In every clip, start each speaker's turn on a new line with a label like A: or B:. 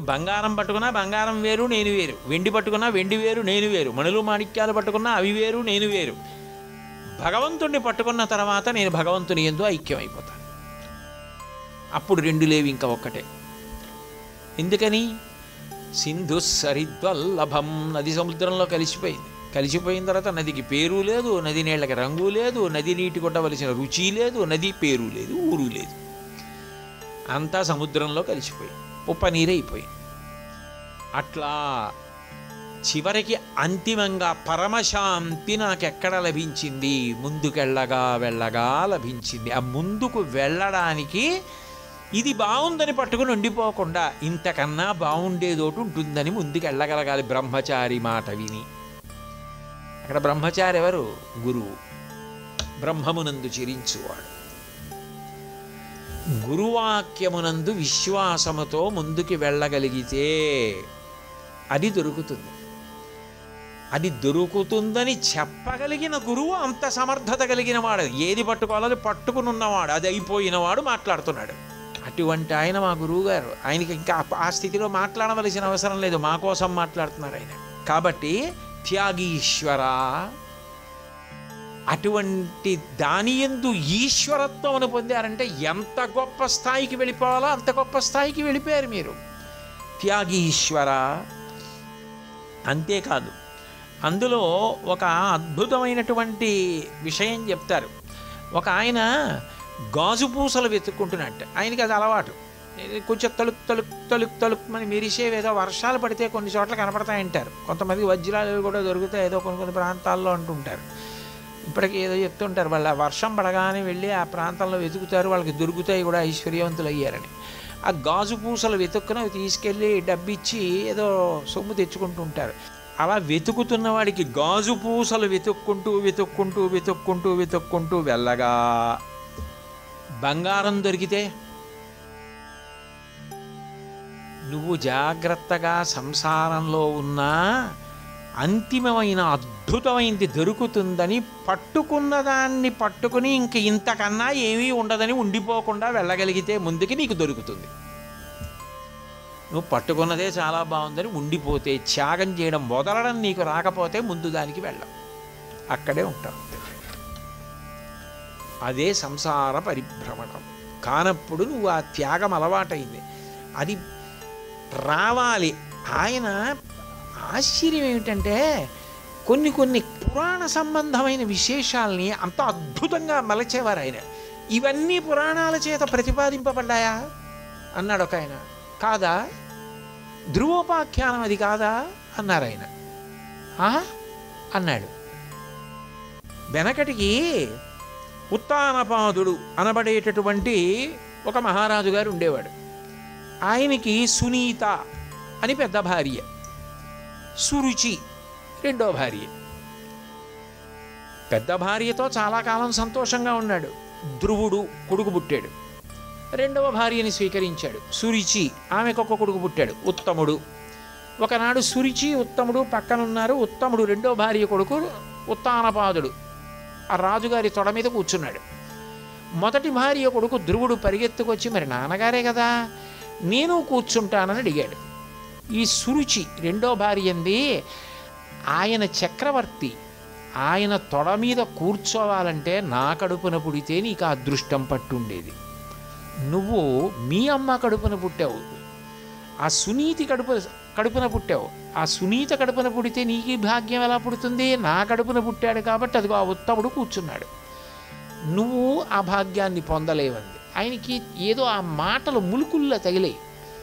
A: బంగారం పట్టుకున్నా బంగారం వేరు నేను వేరు వెండి పట్టుకున్నా వెండి వేరు నేను వేరు మణులు మాణిక్యాలు పట్టుకున్నా అవి వేరు నేను వేరు భగవంతుణ్ణి పట్టుకున్న తర్వాత నేను భగవంతుని ఎందు ఐక్యమైపోతాను అప్పుడు రెండు లేవి ఇంకా ఒక్కటే ఎందుకని సింధు సరిద్వల్లభం నది సముద్రంలో కలిసిపోయింది కలిసిపోయిన తర్వాత నదికి పేరు లేదు నది నీళ్ళకి రంగు లేదు నది నీటి కొట్టవలసిన రుచి లేదు నది పేరు లేదు ఊరు లేదు అంతా సముద్రంలో కలిసిపోయింది ఉప్ప నీరైపోయింది అట్లా చివరికి అంతిమంగా పరమశాంతి నాకెక్కడ లభించింది ముందుకెళ్ళగా వెళ్ళగా లభించింది ఆ ముందుకు వెళ్ళడానికి ఇది బాగుందని పట్టుకుని ఉండిపోకుండా ఇంతకన్నా బాగుండేదోటి ఉంటుందని ముందుకు వెళ్ళగలగాలి బ్రహ్మచారి మాట విని అక్కడ బ్రహ్మచారి ఎవరు గురువు బ్రహ్మమునందు చిరించువాడు గురువాక్యమునందు విశ్వాసముతో ముందుకు వెళ్ళగలిగితే అది దొరుకుతుంది అది దొరుకుతుందని చెప్పగలిగిన గురువు అంత సమర్థత కలిగిన వాడు ఏది పట్టుకోవాలో అది పట్టుకుని ఉన్నవాడు అది అయిపోయినవాడు మాట్లాడుతున్నాడు అటువంటి ఆయన మా గురువు గారు ఆయనకి ఇంకా ఆ- ఆ స్థితిలో మాట్లాడవలసిన అవసరం లేదు మా కోసం మాట్లాడుతున్నారు ఆయన కాబట్టి త్యాగీశ్వర అటువంటి దాని ఎందు ఈశ్వరత్వమును పొందారంటే ఎంత గొప్ప స్థాయికి వెళ్ళిపోవాలో అంత గొప్ప స్థాయికి వెళ్ళిపోయారు మీరు త్యాగీశ్వర అంతేకాదు అందులో ఒక అద్భుతమైనటువంటి విషయం చెప్తారు ఒక ఆయన గాజు పూసలు వెతుక్కుంటున్నట్టు ఆయనకి అది అలవాటు ఇది కొంచెం తలుక్ తలుక్ తలుక్ తలుక్ అని మెరిసేవి ఏదో వర్షాలు పడితే కొన్ని చోట్ల కనపడతాయంటారు కొంతమంది వజ్రాలు కూడా దొరుకుతాయి ఏదో కొన్ని కొన్ని ప్రాంతాల్లో అంటుంటారు ఇప్పటికీ ఏదో చెప్తుంటారు వాళ్ళ వర్షం పడగానే వెళ్ళి ఆ ప్రాంతంలో వెతుకుతారు వాళ్ళకి దొరుకుతాయి కూడా ఐశ్వర్యవంతులు అయ్యారని ఆ గాజు పూసలు వెతుక్కుని అవి తీసుకెళ్ళి డబ్బిచ్చి ఏదో సొమ్ము తెచ్చుకుంటూ ఉంటారు అలా వెతుకుతున్న వాడికి గాజు పూసలు వెతుక్కుంటూ వెతుక్కుంటూ వెతుక్కుంటూ వెతుక్కుంటూ వెళ్ళగా బంగారం దొరికితే నువ్వు జాగ్రత్తగా సంసారంలో ఉన్నా అంతిమమైన అద్భుతమైనది దొరుకుతుందని పట్టుకున్న దాన్ని పట్టుకుని ఇంక ఇంతకన్నా ఏమీ ఉండదని ఉండిపోకుండా వెళ్ళగలిగితే ముందుకి నీకు దొరుకుతుంది నువ్వు పట్టుకున్నదే చాలా బాగుందని ఉండిపోతే త్యాగం చేయడం వదలడం నీకు రాకపోతే ముందు దానికి వెళ్ళం అక్కడే ఉంటావు అదే సంసార పరిభ్రమణం కానప్పుడు నువ్వు ఆ త్యాగం అలవాటైంది అది రావాలి ఆయన ఆశ్చర్యం ఏమిటంటే కొన్ని కొన్ని పురాణ సంబంధమైన విశేషాల్ని అంత అద్భుతంగా మలచేవారు ఆయన ఇవన్నీ పురాణాల చేత ప్రతిపాదింపబడ్డాయా అన్నాడు ఒక ఆయన కాదా ధ్రువోపాఖ్యానం అది కాదా అన్నారు ఆయన "ఆ?" అన్నాడు వెనకటికి ఉత్తానపాదుడు అనబడేటటువంటి ఒక మహారాజు గారు ఉండేవాడు ఆయనకి సునీత అని పెద్ద భార్య సురుచి రెండో భార్య పెద్ద భార్యతో చాలా కాలం సంతోషంగా ఉన్నాడు ధ్రువుడు కొడుకు పుట్టాడు రెండవ భార్యని స్వీకరించాడు సురుచి ఆమెకు ఒక కొడుకు పుట్టాడు ఉత్తముడు ఒకనాడు సురుచి ఉత్తముడు పక్కనున్నారు ఉత్తముడు రెండో భార్య కొడుకు ఉత్తానపాదుడు ఆ రాజుగారి తొడ మీద కూర్చున్నాడు మొదటి భార్య కొడుకు ధ్రువుడు పరిగెత్తుకొచ్చి మరి నాన్నగారే కదా నేను కూర్చుంటానని అడిగాడు ఈ సురుచి రెండో భార్యంది ఆయన చక్రవర్తి ఆయన తొడ మీద కూర్చోవాలంటే నా కడుపున పుడితే నీకు ఆ అదృష్టం పట్టుండేది నువ్వు మీ అమ్మ కడుపున పుట్టావు ఆ సునీతి కడుపు కడుపున పుట్టావు ఆ సునీత కడుపున పుడితే నీకు ఈ భాగ్యం ఎలా పుడుతుంది నా కడుపున పుట్టాడు కాబట్టి అదిగో ఆ ఉత్తముడు కూర్చున్నాడు నువ్వు ఆ భాగ్యాన్ని పొందలేవంది ఆయనకి ఏదో ఆ మాటలు ములుకుల్లా తగిలాయి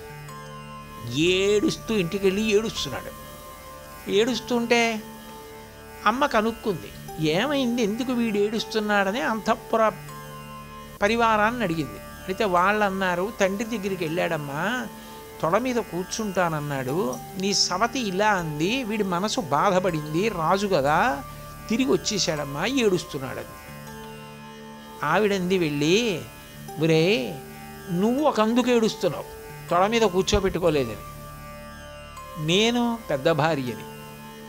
A: ఏడుస్తూ ఇంటికి వెళ్ళి ఏడుస్తున్నాడు ఏడుస్తుంటే అమ్మ కనుక్కుంది ఏమైంది ఎందుకు వీడు ఏడుస్తున్నాడని అంతఃపుర పరివారాన్ని అడిగింది అయితే వాళ్ళు అన్నారు తండ్రి దగ్గరికి వెళ్ళాడమ్మా తొడ మీద కూర్చుంటానన్నాడు నీ సవతి ఇలా అంది వీడి మనసు బాధపడింది రాజు కదా తిరిగి వచ్చేసాడమ్మా ఏడుస్తున్నాడని ఆవిడంది వెళ్ళి ఒరే నువ్వు ఒక అందుకు ఏడుస్తున్నావు తొడ మీద కూర్చోబెట్టుకోలేదని నేను పెద్ద భార్యని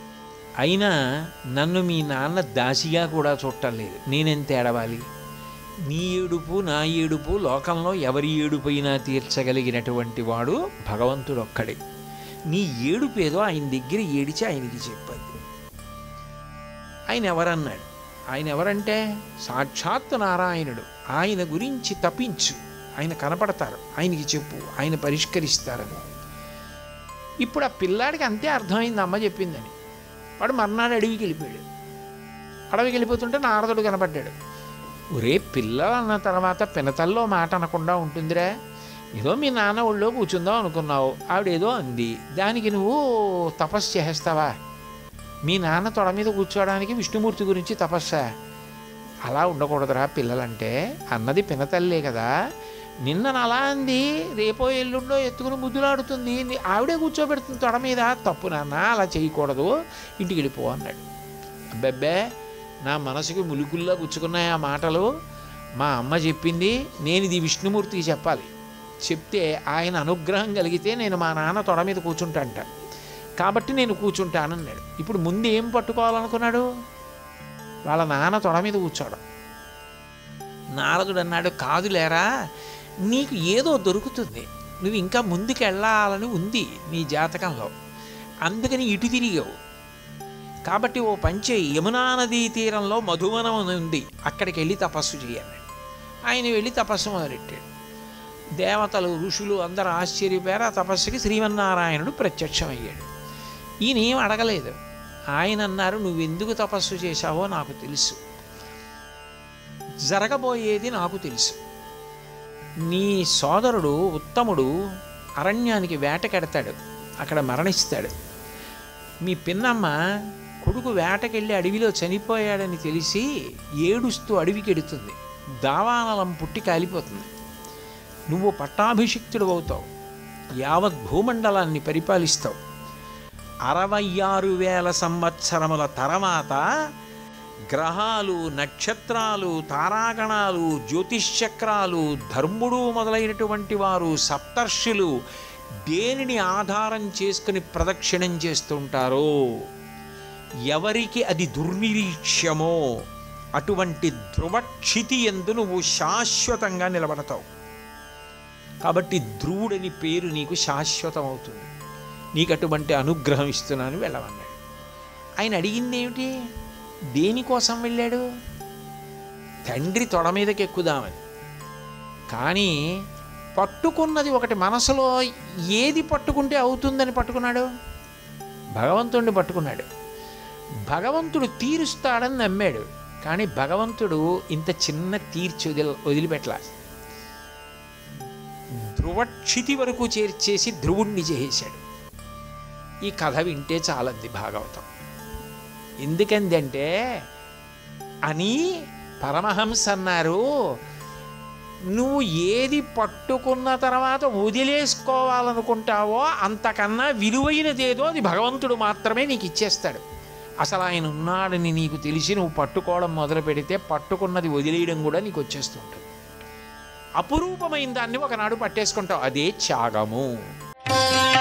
A: అయినా నన్ను మీ నాన్న దాసిగా కూడా చుట్టలేదు నేనెంత ఏడవాలి నీ ఏడుపు నా ఏడుపు లోకంలో ఎవరి ఏడుపైనా తీర్చగలిగినటువంటి వాడు భగవంతుడు ఒక్కడే నీ ఏడుపేదో ఆయన దగ్గర ఏడిచి ఆయనకి చెప్పద్దు ఆయన ఎవరన్నాడు ఆయన ఎవరంటే సాక్షాత్ నారాయణుడు ఆయన గురించి తప్పించు ఆయన కనపడతారు ఆయనకి చెప్పు ఆయన పరిష్కరిస్తారని ఇప్పుడు ఆ పిల్లాడికి అంతే అర్థమైంది అమ్మ చెప్పిందని వాడు మర్నాడు అడవికి వెళ్ళిపోయాడు అడవికి వెళ్ళిపోతుంటే నారదుడు కనపడ్డాడు ఒరే పిల్లలు అన్న తర్వాత పినతల్లో మాట అనకుండా ఉంటుందిరా ఏదో మీ నాన్న ఒళ్ళో కూర్చుందాం అనుకున్నావు ఆవిడేదో అంది దానికి నువ్వు తపస్సు చేస్తావా మీ నాన్న తొడ మీద కూర్చోవడానికి విష్ణుమూర్తి గురించి తపస్సా అలా ఉండకూడదురా పిల్లలంటే అన్నది పినతల్లే కదా నిన్న అలా అంది రేపో ఎల్లుండో ఎత్తుకుని ముద్దులాడుతుంది నీ- ఆవిడే కూర్చోబెడుతుంది తొడ మీద తప్పు నాన్న అలా చేయకూడదు ఇంటికి వెళ్ళిపో అన్నాడు అబ్బబ్బే నా మనసుకి ములుకుల్లా గుచ్చుకున్నాయి ఆ మాటలు మా అమ్మ చెప్పింది నేను ఇది విష్ణుమూర్తికి చెప్పాలి చెప్తే ఆయన అనుగ్రహం కలిగితే నేను మా నాన్న తొడ మీద కూర్చుంటాంట కాబట్టి నేను కూర్చుంటానన్నాడు ఇప్పుడు ముందు ఏం పట్టుకోవాలనుకున్నాడు వాళ్ళ నాన్న తొడ మీద కూర్చోవడం నారదుడు అన్నాడు కాదులేరా నీకు ఏదో దొరుకుతుంది నువ్వు ఇంకా ముందుకు వెళ్ళాలని ఉంది నీ జాతకంలో అందుకని ఇటు తిరిగావు కాబట్టి ఓ పంచే యమునా నదీ తీరంలో మధువనం అని ఉంది అక్కడికి వెళ్ళి తపస్సు చేయాలి ఆయన వెళ్ళి తపస్సు మొదలెట్టాడు దేవతలు ఋషులు అందరూ ఆశ్చర్యపోయారు ఆ తపస్సుకి శ్రీమన్నారాయణుడు ప్రత్యక్షమయ్యాడు ఈయన ఏం అడగలేదు ఆయన అన్నారు నువ్వెందుకు తపస్సు చేశావో నాకు తెలుసు జరగబోయేది నాకు తెలుసు నీ సోదరుడు ఉత్తముడు అరణ్యానికి వేటకెడతాడు అక్కడ మరణిస్తాడు మీ పిన్నమ్మ కొడుకు వేటకెళ్ళి అడవిలో చనిపోయాడని తెలిసి ఏడుస్తూ అడవికి ఎడుతుంది దావానలం పుట్టి కాలిపోతుంది నువ్వు పట్టాభిషిక్తుడు అవుతావు యావత్ భూమండలాన్ని పరిపాలిస్తావు అరవై ఆరు వేల సంవత్సరముల తర్వాత గ్రహాలు నక్షత్రాలు తారాగణాలు జ్యోతిష్చక్రాలు ధర్ముడు మొదలైనటువంటి వారు సప్తర్షులు దేనిని ఆధారం చేసుకుని ప్రదక్షిణం చేస్తుంటారో ఎవరికి అది దుర్నిరీక్ష్యమో అటువంటి ధ్రువక్షితి ఎందు నువ్వు శాశ్వతంగా నిలబడతావు కాబట్టి ధ్రువుడని పేరు నీకు శాశ్వతం అవుతుంది నీకు అటువంటి అనుగ్రహం ఇస్తున్నాను వెళ్ళమన్నాడు ఆయన అడిగింది ఏమిటి దేనికోసం వెళ్ళాడు తండ్రి తొడ మీదకి ఎక్కుదామని కానీ పట్టుకున్నది ఒకటి మనసులో ఏది పట్టుకుంటే అవుతుందని పట్టుకున్నాడు భగవంతుడిని పట్టుకున్నాడు భగవంతుడు తీరుస్తాడని నమ్మాడు కానీ భగవంతుడు ఇంత చిన్న తీర్చి వదిలి వదిలిపెట్టలా ధ్రువక్షితి వరకు చేర్చేసి ధ్రువుణ్ణి చేసేశాడు ఈ కథ వింటే చాలంది భాగవతం ఎందుకందంటే అని పరమహంస అన్నారు నువ్వు ఏది పట్టుకున్న తర్వాత వదిలేసుకోవాలనుకుంటావో అంతకన్నా విలువైనదేదో అది భగవంతుడు మాత్రమే నీకు ఇచ్చేస్తాడు అసలు ఆయన ఉన్నాడని నీకు తెలిసి నువ్వు పట్టుకోవడం మొదలు పెడితే పట్టుకున్నది వదిలేయడం కూడా నీకు వచ్చేస్తుంటుంది అపురూపమైన దాన్ని ఒకనాడు పట్టేసుకుంటావు అదే త్యాగము